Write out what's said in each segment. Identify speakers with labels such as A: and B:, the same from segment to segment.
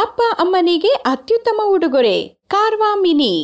A: ಅಪ್ಪ ಅಮ್ಮನಿಗೆ ಅತ್ಯುತ್ತಮ ಉಡುಗೊರೆ ಕಾರ್ವಾ ಮಿನಿ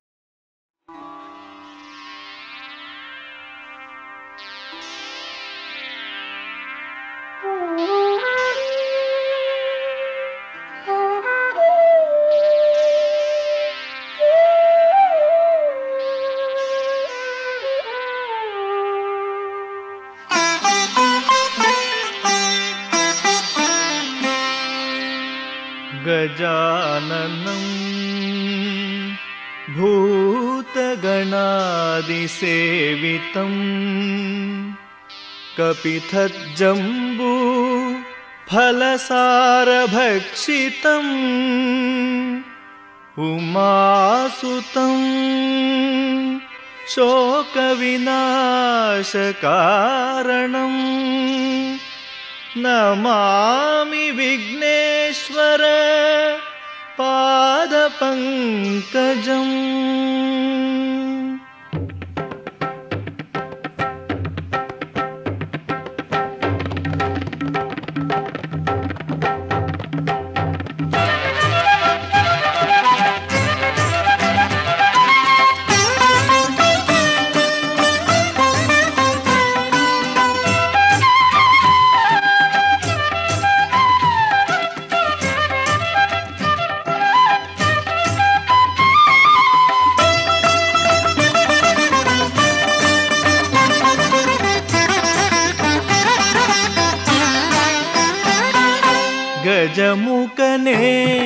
B: गजाननं भूतगणादिसेवितम् कपिथज्जम्बू फलसारभक्षितम् उमासुतं शोकविनाशकारणम् नमामि विघ्नेश्वर पादपङ्कजम् ಗಜಮುಖನೇ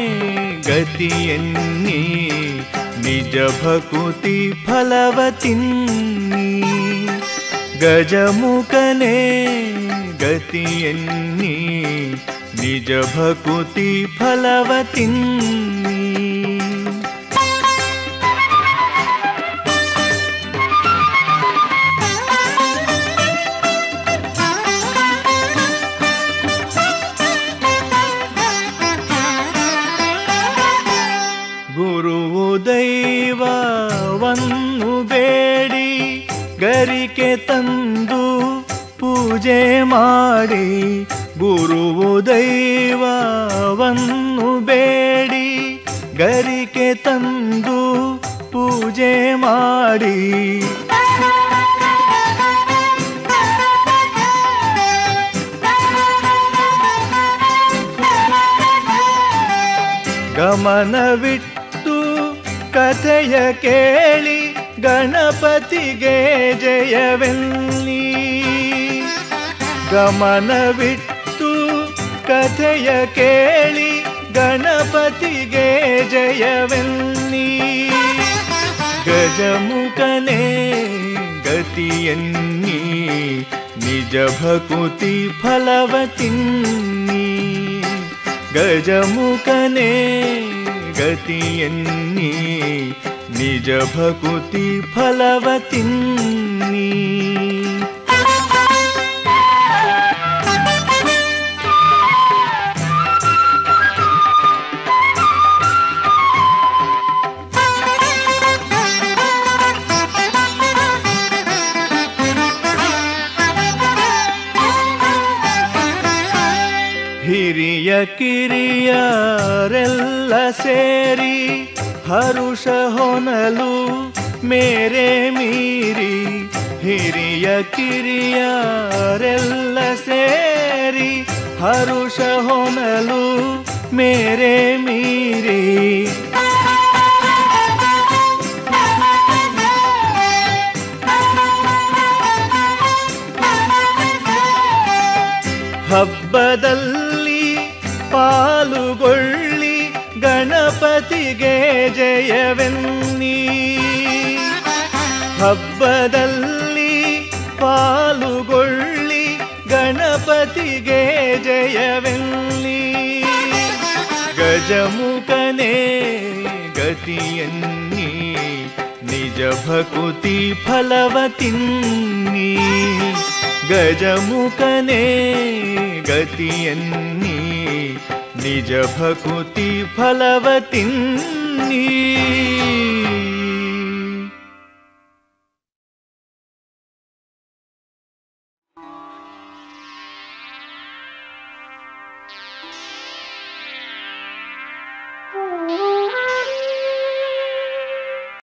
B: ಗತಿಯನ್ನಿ ನಿಜ ಭಕುತಿ ಫಲವತಿನ್ನಿ ಗಜಮುಖನೇ ಗತಿಯನ್ನಿ ನಿಜ ಭಕುತಿ ಫಲವತಿನ್ನಿ ಗುರುವು ದೈವವನ್ನು ಬೇಡಿ ಗರಿಕೆ ತಂದು ಪೂಜೆ ಮಾಡಿ ಗುರುವು ದೈವವನ್ನು ಬೇಡಿ ಗರಿಕೆ ತಂದು ಪೂಜೆ ಮಾಡಿ ಗಮನವಿಟ್ಟು ಕಥೆಯ ಕೇಳಿ ಗಣಪತಿಗೆ ಜಯವೆಲ್ಲಿ ಗಮನವಿಟ್ಟು ಕಥೆಯ ಕೇಳಿ ಗಣಪತಿಗೆ ಜಯವೆಲ್ಲಿ ಗಜಮುಖನೇ ಗತಿಯನ್ನಿ ನಿಜ ಭಕುತಿ ಫಲವತಿನ್ನಿ ಗಜಮುಖನೇ ಗತಿಯನ್ನಿ ನಿಜ ಭಕುತಿ ಫಲವತಿನ್ನಿ ಹಿರಿಯ ಕಿರಿಯರೆಲ್ಲ ಸೇರಿ ಹರುಷ ಹೊನಲು ಮೇರೆ ಮೀರಿ ಹಿರಿಯ ಕಿರಿಯರೆಲ್ಲ ಸೇರಿ ಹರುಷ ಹೊನಲು ಮೇರೆ ಮೀರಿ ಹಬ್ಬದಲ್ಲಿ ಪಾಲುಗೊಳ್ಳಿ ಗಣಪತಿಗೆ ಜಯವೆನ್ನಿ ಹಬ್ಬದಲ್ಲಿ ಪಾಲುಗೊಳ್ಳಿ ಗಣಪತಿಗೆ ಜಯವೆನ್ನಿ ಗಜಮುಖನೇ ಗತಿಯನ್ನಿ ನಿಜ ಭಕುತಿ ಫಲವತಿನ್ನಿ ಗಜಮುಖನೇ ಗತಿಯನ್ನಿ ನಿಜ ಭಕುತಿ ಫಲವತಿನ್ನಿ